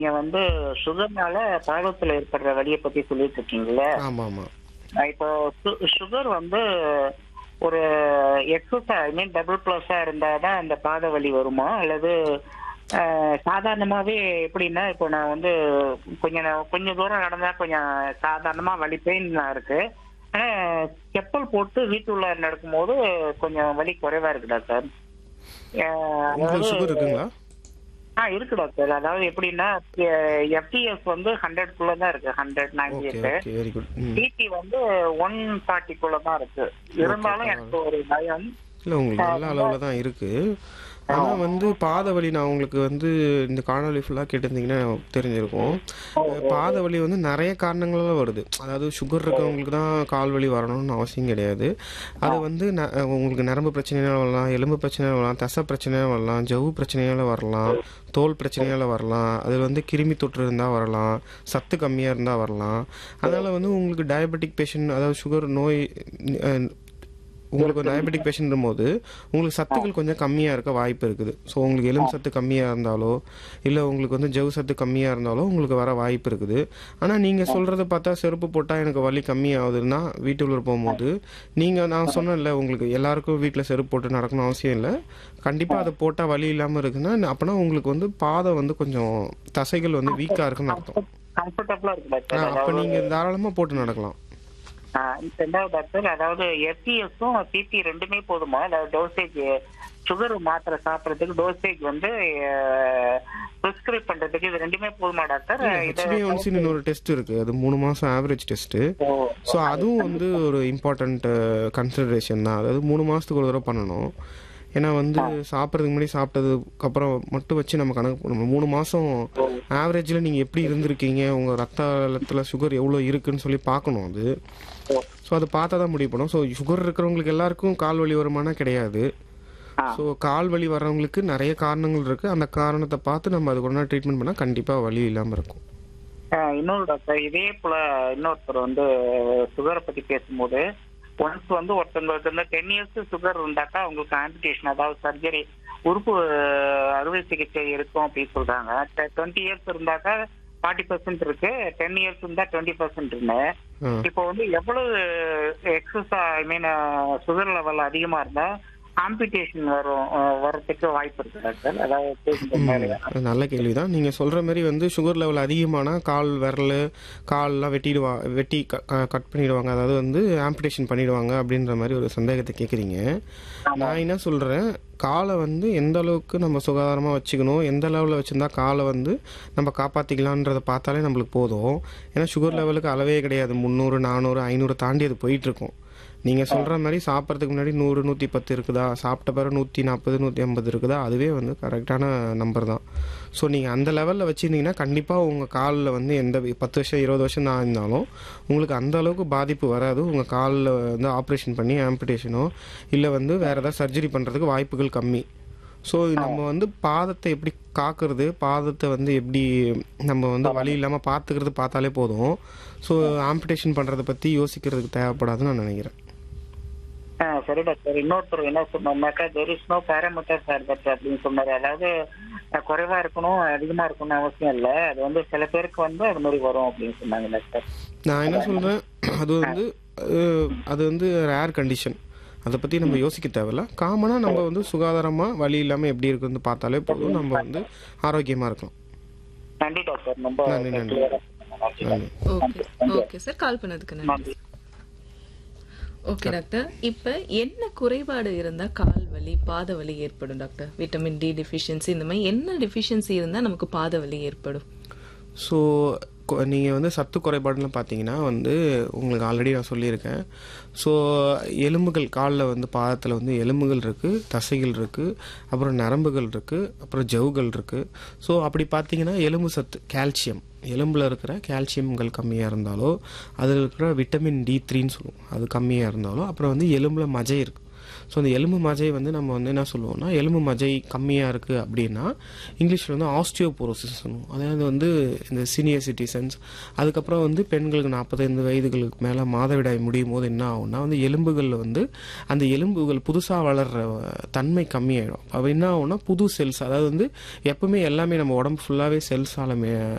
நீங்க வந்து சுகர்னால பாதத்துல ஏற்படுற வலியை பத்தி சொல்லிட்டு இருக்கீங்கல்ல ஆமாம் ஆமாம் அஹ் இப்போ சுகர் வந்து ஒரு எக்ஸஸ் ஐ மீன் டபுள் பிளஸ்ஸா இருந்தாதான் அந்த பாத வலி வருமா அல்லது அஹ், சாதாரணமாவே எப்படின்னா இப்போ நான் வந்து கொஞ்சம் நே- கொஞ்சம் தூரம் நடந்தா கொஞ்சம் சாதாரணமா வலி பெயின் இருக்கு ஆனா செப்பல் போட்டு வீட்டுள்ள நடக்கும்போது கொஞ்சம் வலி குறைவா இருக்கு டாக்டர் அஹ், உங்களுக்கு சுகர் அதாவது- இருக்குங்களா ஆ இருக்கு டாக்டர் அதாவது எப்படின்னா எஃப்டிஎஸ் வந்து ஹண்ட்ரட் குள்ள தான் இருக்கு hundred ninety okay eight okay very good ம் பிபி வந்து ஒன் ஃபார்ட்டிக்குள்ள தான் இருக்கு இருந்தாலும் எனக்கு ஒரு பயம் இல்லை உங்களுக்கு நல்ல அளவில் தான் இருக்குது ஆனால் வந்து பாத வலி நான் உங்களுக்கு வந்து இந்த காணொலி ஃபுல்லாக கேட்டிருந்தீங்கன்னா தெரிஞ்சிருக்கும் பாத வலி வந்து நிறைய காரணங்களால வருது அதாவது சுகர் இருக்கவங்களுக்கு தான் கால் வலி வரணும்னு அவசியம் கிடையாது அது வந்து ந- உங்களுக்கு நரம்பு பிரச்சனையால வரலாம் எலும்பு பிரச்சனையால வரலாம் தசை பிரச்சனையால வரலாம் ஜவ்வு பிரச்சனையால வரலாம் தோல் பிரச்சனையால வரலாம் அதில் வந்து கிருமி தொற்று இருந்தால் வரலாம் சத்து கம்மியாக இருந்தால் வரலாம் அதனால் வந்து உங்களுக்கு டயபெட்டிக் பேஷண்ட் அதாவது சுகர் நோய் அஹ், உங்களுக்கு டயபெட்டிக் பேஷண்ட் போது உங்களுக்கு சத்துக்கள் கொஞ்சம் கம்மியாக இருக்க வாய்ப்பு இருக்குது ஸோ உங்களுக்கு எலும்பு சத்து கம்மியாக இருந்தாலோ இல்லை உங்களுக்கு வந்து ஜவு சத்து கம்மியாக இருந்தாலோ உங்களுக்கு வர வாய்ப்பு இருக்குது ஆனால் நீங்கள் சொல்கிறத பார்த்தா செருப்பு போட்டால் எனக்கு வலி கம்மியாகுதுன்னா வீட்டுக்குள்ள போகும்போது நீங்கள் நான் சொன்னேன்ல உங்களுக்கு எல்லாருக்கும் வீட்டில் செருப்பு போட்டு நடக்கணும் அவசியம் இல்லை கண்டிப்பாக அதை போட்டால் வலி இல்லாமல் இருக்குன்னா அப்போனா உங்களுக்கு வந்து பாதம் வந்து கொஞ்சம் தசைகள் வந்து வீக்காக இருக்குன்னு அர்த்தம் கம்ஃபர்டபுளா இருக்கு டாக்டர் அப்போ அதாவது நீங்கள் தாராளமாக போட்டு நடக்கலாம் ஆ, ரெண்டாவது டாக்டர் அதாவது எஃப்டிஎஸும் பிபி ரெண்டுமே போதுமா அதாவது டோசேஜ் சுகர் மாத்திரை சாப்பிடறதுக்கு டோசேஜ் வந்து ப்ரிஸ்கிரைப் பண்றதுக்கு இது ரெண்டுமே போதுமா டாக்டர் இது ஹெச்பிஎன்சின்னு ஒரு டெஸ்ட் இருக்கு அது மூணு மாசம் ஆவரேஜ் டெஸ்ட் ஓ, ஸோ அதுவும் வந்து ஒரு இம்பார்ட்டண்ட் கன்சிடரேஷன் தான் அதாவது மூணு மாசத்துக்கு ஒரு தடவை பண்ணணும் ஏன்னா வந்து சாப்பிட்றதுக்கு முன்னாடி சாப்பிட்டதுக்கு அப்புறம் மட்டும் வச்சு நம்ம கணக்கு பண்ணணும் மூணு மாசம் ஆவரேஜில் நீங்கள் எப்படி இருந்திருக்கீங்க உங்கள் ரத்தத்தில் சுகர் எவ்வளோ இருக்குன்னு சொல்லி பார்க்கணும் அது ஸோ அதை பார்த்தா தான் முடிவு பண்ணும் ஸோ சுகர் இருக்கிறவங்களுக்கு எல்லாருக்கும் கால் வலி வருமானா கிடையாது ஆ. ஸோ கால் வலி வர்றவங்களுக்கு நிறைய காரணங்கள் இருக்கு அந்த காரணத்தை பார்த்து நம்ம அதுக்கு ஒன்றா ட்ரீட்மெண்ட் பண்ணால் கண்டிப்பாக வலி இல்லாமல் இருக்கும் ஆ, இன்னொரு டாக்டர் இதே போல இன்னொருத்தர் வந்து சுகரை பத்தி பேசும்போது ஒன்ஸ் வந்து ஒருத்தங்களுக்கு வந்து டென் இயர்ஸ் சுகர் இருந்தாக்கா அவங்களுக்கு ஆம்பிடேஷன் அதாவது சர்ஜரி உறுப்பு அறுவை சிகிச்சை இருக்கும் அப்படின்னு சொல்றாங்க டுவெண்ட்டி இயர்ஸ் இருந்தாக்கா ஃபார்ட்டி பர்சன்ட் இருக்கு டென் இயர்ஸ் இருந்தா டுவெண்ட்டி பர்சன்ட் ஆ. இப்போ வந்து எவ்வளவு excess I mean sugar level அதிகமா இருந்தா ஆம்பிடேஷன் வரும் அஹ், வரதுக்கு வாய்ப்பு இருக்கு டாக்டர் அதாவது patient மேல. அது நல்ல கேள்வி தான் நீங்கள் சொல்கிற மாதிரி வந்து சுகர் லெவல் அதிகமானா கால் விரல் கால்லாம் வெட்டிடுவா வெட்டி கட் பண்ணிடுவாங்க அதாவது வந்து ஆம்பிடேஷன் பண்ணிடுவாங்க அப்படின்ற மாதிரி ஒரு சந்தேகத்தை கேட்குறீங்க நான் என்ன சொல்கிறேன் காலை வந்து எந்த அளவுக்கு நம்ம சுகாதாரமாக வச்சுக்கணும் எந்த லெவலில் வச்சுருந்தா காலை வந்து நம்ம காப்பாற்றிக்கலான்றதை பார்த்தாலே நம்மளுக்கு போதும் ஏன்னா சுகர் லெவலுக்கு அளவே கிடையாது முந்நூறு நானூறு ஐநூறு தாண்டி அது போயிட்டுருக்கும் நீங்கள் சொல்கிற மாதிரி சாப்பிட்றதுக்கு முன்னாடி நூறு நூற்றி பத்து இருக்குதா சாப்பிட்ட பிறகு நூற்றி நாற்பது நூற்றி ஐம்பது இருக்குதா அதுவே வந்து கரெக்டான நம்பர் தான் ஸோ நீங்கள் அந்த லெவலில் வச்சுருந்தீங்கன்னா கண்டிப்பாக உங்கள் காலில் வந்து எந்த வி- பத்து வருஷம் இருபது வருஷம் தான் இருந்தாலும் உங்களுக்கு அந்த அளவுக்கு பாதிப்பு வராது உங்கள் காலில் வந்து ஆப்ரேஷன் பண்ணி ஆம்பிடேஷனோ இல்லை வந்து வேறு ஏதாவது சர்ஜரி பண்ணுறதுக்கு வாய்ப்புகள் கம்மி ஸோ நம்ம வந்து பாதத்தை எப்படி காக்கிறது பாதத்தை வந்து எப்படி நம்ம வந்து வலி இல்லாமல் பார்த்துக்கிறது பார்த்தாலே போதும் ஸோ ஆம்பிடேஷன் பண்ணுறதை பற்றி யோசிக்கிறதுக்கு தேவைப்படாதுன்னு நான் நினைக்கிறேன் ஆ, சரி டாக்டர் இன்னொருத்தர் என்ன சொன்னாக்கா there is no parameter sir that அப்படின்னு சொன்னாரு அதாவது அஹ், குறைவா இருக்கணும் அதிகமா இருக்கணும்னு அவசியம் இல்லை அது வந்து சில பேருக்கு வந்து அது மாதிரி வரும் அப்படின்னு சொன்னாங்க டாக்டர் நான் என்ன சொல்கிறேன் அது வந்து அஹ், அது வந்து ரேர் கண்டிஷன் அதை பற்றி நம்ம யோசிக்க தேவையில்ல காமனாக நம்ம வந்து சுகாதாரமாக வலி இல்லாமல் எப்படி இருக்குன்னு பார்த்தாலே போதும் நம்ம வந்து ஆரோக்கியமாக இருக்கலாம் நன்றி டாக்டர் ரொம்ப நன்றி, நன்றி. clear ஆ சொன்னீங்க. நன்றி doctor. Okay okay sir call பண்ணதுக்கு நன்றி ஓகே டாக்டர் இப்ப என்ன குறைபாடு இருந்தா கால் வலி பாத வலி ஏற்படும் டாக்டர் விட்டமின் டி டெஃபிஷியன்சி இந்த மாதிரி என்ன டெஃபிஷியன்சி இருந்தா நமக்கு பாத வலி ஏற்படும் ஸோ நீங்கள் வந்து சத்து குறைபாடுன்னு பார்த்தீங்கன்னா வந்து உங்களுக்கு ஆல்ரெடி நான் சொல்லியிருக்கேன் ஸோ எலும்புகள் காலில் வந்து பாதத்தில் வந்து எலும்புகள் இருக்குது தசைகள் இருக்குது அப்புறம் நரம்புகள் இருக்குது அப்புறம் ஜவ்வுகள் இருக்குது ஸோ அப்படி பார்த்தீங்கன்னா எலும்பு சத்து கால்சியம் எலும்பில் இருக்கிற கால்சியம்கள் கம்மியாக இருந்தாலோ அதில் இருக்கிற விட்டமின் டி த்ரீன்னு சொல்லுவோம் அது கம்மியாக இருந்தாலோ அப்புறம் வந்து எலும்பில் மஜை இருக்குது ஸோ அந்த எலும்பு மஜை வந்து நம்ம வந்து என்ன சொல்லுவோம்னா எலும்பு மஜை கம்மியாக இருக்குது அப்படின்னா இங்கிலீஷில் வந்து ஆஸ்டியோபோரோசிஸ் சொல்லுவோம் அதாவது வந்து இந்த சீனியர் சிட்டிசன்ஸ் அதுக்கப்புறம் வந்து பெண்களுக்கு நாற்பத்தைந்து வயதுகளுக்கு மேலே மாதவிடாய் முடியும் போது என்ன ஆகும்னா வந்து எலும்புகளில் வந்து அந்த எலும்புகள் புதுசாக வளர்ற தன்மை கம்மியாயிடும் அப்போ என்ன ஆகும்னா புது செல்ஸ் அதாவது வந்து எப்பவுமே எல்லாமே நம்ம உடம்பு ஃபுல்லாகவே செல்ஸால்